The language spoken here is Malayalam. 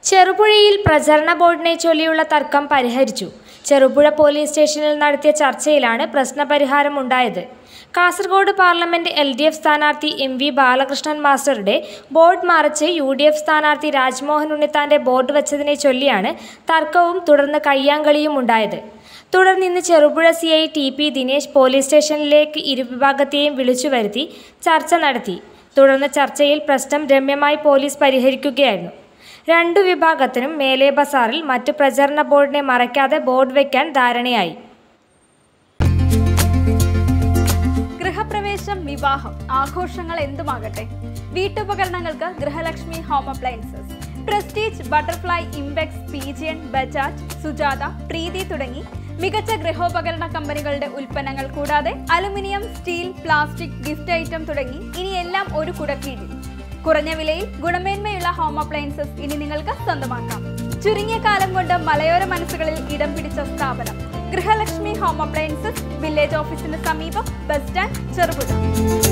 ചെറുപുഴയിൽ പ്രചരണ ബോർഡിനെ ചൊല്ലിയുള്ള തർക്കം പരിഹരിച്ചു ചെറുപുഴ പോലീസ് സ്റ്റേഷനിൽ നടത്തിയ ചർച്ചയിലാണ് പ്രശ്നപരിഹാരം ഉണ്ടായത് Kasaragod parliament L D F സ്ഥാനാർത്ഥി എം വി ബാലകൃഷ്ണൻ മാസ്റ്ററുടെ ബോർഡ് മറിച്ച് യു ഡി എഫ് സ്ഥാനാർത്ഥി രാജ്മോഹൻ ഉണ്ണിത്താന്റെ ബോർഡ് വച്ചതിനെ ചൊല്ലിയാണ് തർക്കവും തുടർന്ന് കയ്യാങ്കളിയും ഉണ്ടായത് തുടർന്ന് ഇന്ന് Cherupuzha C I T P Dinesh police സ്റ്റേഷനിലേക്ക് ഇരുവിഭാഗത്തെയും വിളിച്ചു വരുത്തി ചർച്ച നടത്തി തുടർന്ന് ചർച്ചയിൽ പ്രശ്നം രമ്യമായി പോലീസ് പരിഹരിക്കുകയായിരുന്നു രണ്ടു വിഭാഗത്തിനും മേലെ ബസാറിൽ മറ്റു പ്രചരണ ബോർഡിനെ മറയ്ക്കാതെ ബോർഡ് വയ്ക്കാൻ ധാരണയായി ഗൃഹപ്രവേശം വിവാഹം ആഘോഷങ്ങൾ എന്തുമാകട്ടെ വീട്ടുപകരണങ്ങൾക്ക് Grihalakshmi home appliances Prestige Butterfly Imbex Pigeon Bajaj Sujatha Preethi തുടങ്ങി മികച്ച ഗൃഹോപകരണ കമ്പനികളുടെ ഉൽപ്പന്നങ്ങൾ കൂടാതെ aluminium steel plastic gift item തുടങ്ങി ഇനി എല്ലാം ഒരു കുടക്കീഴിൽ കുറഞ്ഞ വിലയിൽ ഗുണമേന്മയുള്ള ഹോം അപ്ലയൻസസ് ഇനി നിങ്ങൾക്ക് സ്വന്തമാക്കാം ചുരുങ്ങിയ കാലം കൊണ്ട് മലയോര മനസ്സുകളിൽ ഇടം പിടിച്ച സ്ഥാപനം ഗൃഹലക്ഷ്മി ഹോം അപ്ലയൻസസ് വില്ലേജ് ഓഫീസിന് സമീപം ബസ് സ്റ്റാൻഡ് ചെറുപുഴ